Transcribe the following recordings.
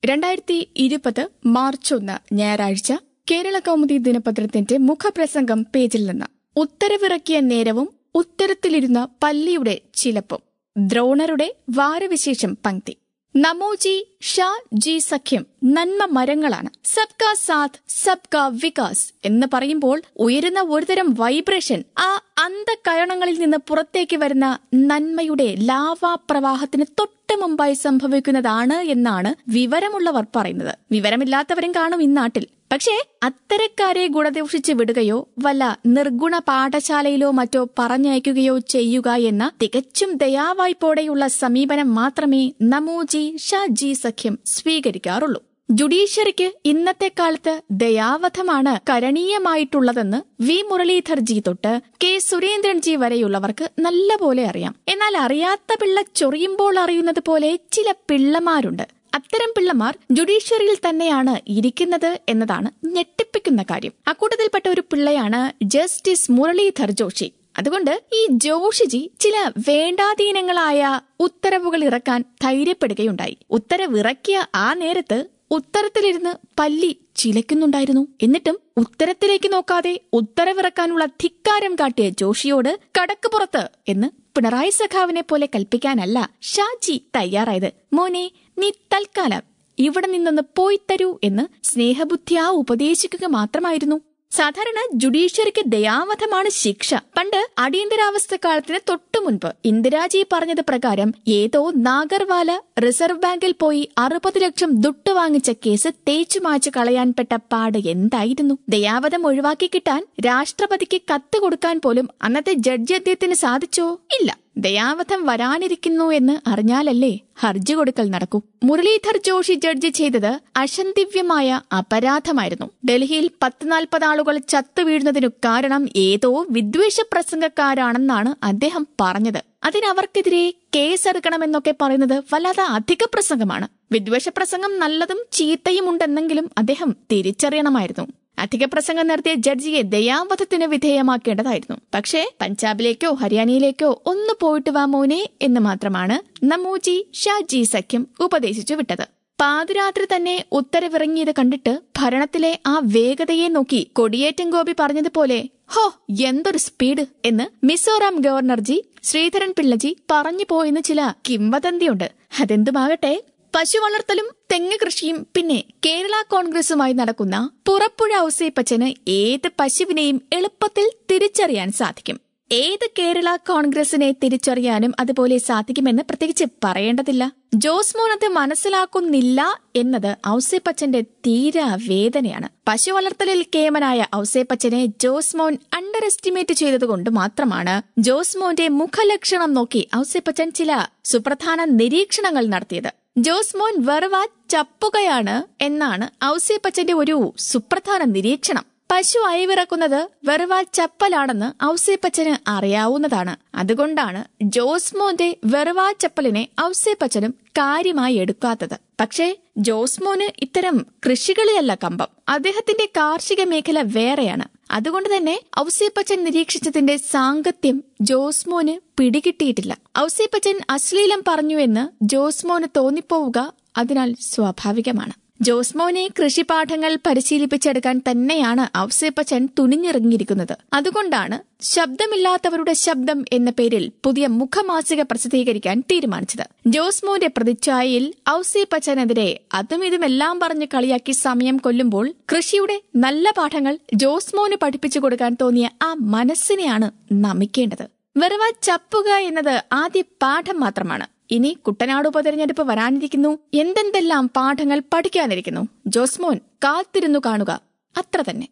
രണ്ടായിരത്തി ഇരുപത് മാർച്ച് ഒന്ന് ഞായറാഴ്ച കേരള കൗമുദി ദിനപത്രത്തിന്റെ മുഖപ്രസംഗം പേജിൽ നിന്ന് ഉത്തരവിറക്കിയ നേരവും ഉത്തരത്തിലിരുന്ന പല്ലിയുടെ ചിലപ്പും ദ്രോണരുടെ വാരവിശേഷം പങ്ക്തി നമോജി ഷാ ജി സഖ്യം നന്മ മരങ്ങളാണ് സബ്കാ സാത്ത് സബ്കാ വികാസ് എന്ന് പറയുമ്പോൾ ഉയരുന്ന ഒരുതരം വൈബ്രേഷൻ ആ അന്ധകരണങ്ങളിൽ നിന്ന് പുറത്തേക്ക് വരുന്ന നന്മയുടെ ലാവാ പ്രവാഹത്തിന് തൊട്ട് മുമ്പായി സംഭവിക്കുന്നതാണ് എന്നാണ് വിവരമുള്ളവർ പറയുന്നത് വിവരമില്ലാത്തവരും കാണും ഇന്നാട്ടിൽ പക്ഷേ അത്തരക്കാരെ ഗുണദോഷിച്ച് വിടുകയോ വല്ല നിർഗുണ പാഠശാലയിലോ മറ്റോ പറഞ്ഞയക്കുകയോ ചെയ്യുക എന്ന തികച്ചും ദയാവായ്പോടെയുള്ള സമീപനം മാത്രമേ നമോജി ഷാജി സഖ്യം സ്വീകരിക്കാറുള്ളൂ ജുഡീഷ്യറിക്ക് ഇന്നത്തെ കാലത്ത് ദയാവധമാണ് കരണീയമായിട്ടുള്ളതെന്ന് വി മുരളീധർജി തൊട്ട് കെ സുരേന്ദ്രൻജി വരെയുള്ളവർക്ക് നല്ലപോലെ അറിയാം എന്നാൽ അറിയാത്ത പിള്ള ചൊറിയുമ്പോൾ അറിയുന്നത് പോലെ ചില പിള്ളമാരുണ്ട് അത്തരം പിള്ളമാർ ജുഡീഷ്യറിയിൽ തന്നെയാണ് ഇരിക്കുന്നത് എന്നതാണ് ഞെട്ടിപ്പിക്കുന്ന കാര്യം അക്കൂട്ടത്തിൽപ്പെട്ട ഒരു പിള്ളയാണ് ജസ്റ്റിസ് മുരളീധർ ജോഷി അതുകൊണ്ട് ഈ ജോഷിജി ചില വേണ്ടാധീനങ്ങളായ ഉത്തരവുകൾ ഇറക്കാൻ ധൈര്യപ്പെടുകയുണ്ടായി ഉത്തരവിറക്കിയ ആ നേരത്ത് ഉത്തരത്തിലിരുന്ന് പല്ലി ചിലയ്ക്കുന്നുണ്ടായിരുന്നു എന്നിട്ടും ഉത്തരത്തിലേക്ക് നോക്കാതെ ഉത്തരവിറക്കാനുള്ള ധിക്കാരം കാട്ടിയ ജോഷിയോട് കടക്ക് പുറത്ത് എന്ന് പിണറായി സഖാവിനെ പോലെ കൽപ്പിക്കാനല്ല ഷാജി തയ്യാറായത് മോനെ നീ തൽക്കാലം ഇവിടെ നിന്നൊന്ന് പോയി തരൂ എന്ന് സ്നേഹബുദ്ധിയാ ഉപദേശിക്കുക മാത്രമായിരുന്നു സാധാരണ ജുഡീഷ്യറിക്ക് ദയാവധമാണ് ശിക്ഷ പണ്ട് അടിയന്തരാവസ്ഥ കാലത്തിന് തൊട്ടു മുൻപ് ഇന്ദിരാജി പറഞ്ഞത് പ്രകാരം ഏതോ നാഗർവാല റിസർവ് ബാങ്കിൽ പോയി അറുപത് ലക്ഷം ദുട്ട് വാങ്ങിച്ച കേസ് തേച്ചു മാച്ചു കളയാൻപ്പെട്ട പാട് എന്തായിരുന്നു ദയാവധം ഒഴിവാക്കി കിട്ടാൻ രാഷ്ട്രപതിക്ക് കത്ത് കൊടുക്കാൻ പോലും അന്നത്തെ ജഡ്ജി അദ്ദേഹത്തിന് സാധിച്ചോ ഇല്ല ദയാവധം വരാനിരിക്കുന്നു എന്ന് അറിഞ്ഞാലല്ലേ ഹർജി കൊടുക്കൽ നടക്കൂ മുരളീധർ ജോഷി ജഡ്ജി ചെയ്തത് അശന്തിവ്യമായ അപരാധമായിരുന്നു ഡൽഹിയിൽ പത്ത് നാൽപ്പത് ആളുകൾ ചത്തു വീഴുന്നതിനു കാരണം ഏതോ വിദ്വേഷ പ്രസംഗക്കാരാണെന്നാണ് അദ്ദേഹം പറഞ്ഞത് അതിനവർക്കെതിരെ കേസെടുക്കണമെന്നൊക്കെ പറയുന്നത് വല്ലാതെ അധിക പ്രസംഗമാണ് വിദ്വേഷ പ്രസംഗം നല്ലതും ചീത്തയും ഉണ്ടെന്നെങ്കിലും അദ്ദേഹം തിരിച്ചറിയണമായിരുന്നു അധിക പ്രസംഗം നടത്തിയ ജഡ്ജിയെ ദയാവധത്തിന് വിധേയമാക്കേണ്ടതായിരുന്നു പക്ഷേ പഞ്ചാബിലേക്കോ ഹരിയാനയിലേക്കോ ഒന്ന് പോയിട്ട് വാ മോനെ എന്ന് മാത്രമാണ് നമോജി ഷാജി സഖ്യം ഉപദേശിച്ചു വിട്ടത് പാതിരാത്രി തന്നെ ഉത്തരവിറങ്ങിയത് കണ്ടിട്ട് ഭരണത്തിലെ ആ വേഗതയെ നോക്കി കൊടിയേറ്റം ഗോപി പറഞ്ഞതുപോലെ ഹോ എന്തൊരു സ്പീഡ് എന്ന് മിസോറാം ഗവർണർജി ശ്രീധരൻ പിള്ളജി പറഞ്ഞു പോയെന്ന് ചില കിംവദന്തിയുണ്ട് അതെന്തുമാകട്ടെ പശു വളർത്തലും തെങ്ങ് കൃഷിയും പിന്നെ കേരള കോൺഗ്രസുമായി നടക്കുന്ന പുറപ്പുഴ ഔസേപ്പച്ചന് ഏത് പശുവിനെയും എളുപ്പത്തിൽ തിരിച്ചറിയാൻ സാധിക്കും ഏത് കേരള കോൺഗ്രസിനെ തിരിച്ചറിയാനും അതുപോലെ സാധിക്കുമെന്ന് പ്രത്യേകിച്ച് പറയേണ്ടതില്ല ജോസ്മോൻ അത് മനസ്സിലാക്കുന്നില്ല എന്നത് ഔസേപ്പച്ചന്റെ തീരാ വേദനയാണ് പശു വളർത്തലിൽ കേമനായ ഔസേപ്പച്ചനെ ജോസ്മോൻ അണ്ടർ എസ്റ്റിമേറ്റ് ചെയ്തതുകൊണ്ട് മാത്രമാണ് ജോസ്മോന്റെ മുഖലക്ഷണം നോക്കി ഔസേപ്പച്ചൻ ചില സുപ്രധാന നിരീക്ഷണങ്ങൾ നടത്തിയത് ജോസ്മോൻ വെറുവ ചപ്പുകയാണ് എന്നാണ് ഔസേപ്പച്ചന്റെ ഒരു സുപ്രധാന നിരീക്ഷണം പശു അയവിറക്കുന്നത് വെറുവ ചപ്പലാണെന്ന് ഔസേപ്പച്ചന് അറിയാവുന്നതാണ് അതുകൊണ്ടാണ് ജോസ്മോന്റെ വെറുവ ചപ്പലിനെ ഔസേപ്പച്ചനും കാര്യമായി എടുക്കാത്തത് പക്ഷേ ജോസ്മോന് ഇത്തരം കൃഷികളിലല്ല കമ്പം അദ്ദേഹത്തിന്റെ കാർഷിക മേഖല വേറെയാണ് അതുകൊണ്ട് തന്നെ ഔസേപ്പച്ചൻ നിരീക്ഷിച്ചതിന്റെ സാങ്കത്യം ജോസ്മോന് പിടികിട്ടിയിട്ടില്ല ഔസേപ്പച്ചൻ അശ്ലീലം പറഞ്ഞു എന്ന് ജോസ്മോന് തോന്നിപ്പോവുക അതിനാൽ സ്വാഭാവികമാണ് ജോസ്മോനെ കൃഷിപാഠങ്ങൾ പരിശീലിപ്പിച്ചെടുക്കാൻ തന്നെയാണ് ഔസേപ്പച്ചൻ തുനിഞ്ഞിറങ്ങിയിരിക്കുന്നത് അതുകൊണ്ടാണ് ശബ്ദമില്ലാത്തവരുടെ ശബ്ദം എന്ന പേരിൽ പുതിയ മുഖമാസിക പ്രസിദ്ധീകരിക്കാൻ തീരുമാനിച്ചത് ജോസ്മോന്റെ പ്രതിച്ഛായയിൽ ഔസേപ്പച്ചനെതിരെ അതും ഇതുമെല്ലാം പറഞ്ഞ് കളിയാക്കി സമയം കൊല്ലുമ്പോൾ കൃഷിയുടെ നല്ല പാഠങ്ങൾ ജോസ്മോന് പഠിപ്പിച്ചു കൊടുക്കാൻ തോന്നിയ ആ മനസ്സിനെയാണ് നമിക്കേണ്ടത് വെറുതെ ചപ്പുക എന്നത് ആദ്യ പാഠം മാത്രമാണ് ഇനി കുട്ടനാട് ഉപതെരഞ്ഞെടുപ്പ് വരാനിരിക്കുന്നു എന്തെന്തെല്ലാം പാഠങ്ങൾ പഠിക്കാനിരിക്കുന്നു ജോസ്മോൻ കാത്തിരുന്നു കാണുക അത്ര തന്നെ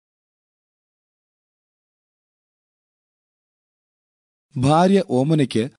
ഭാര്യ ഓമനയ്ക്ക്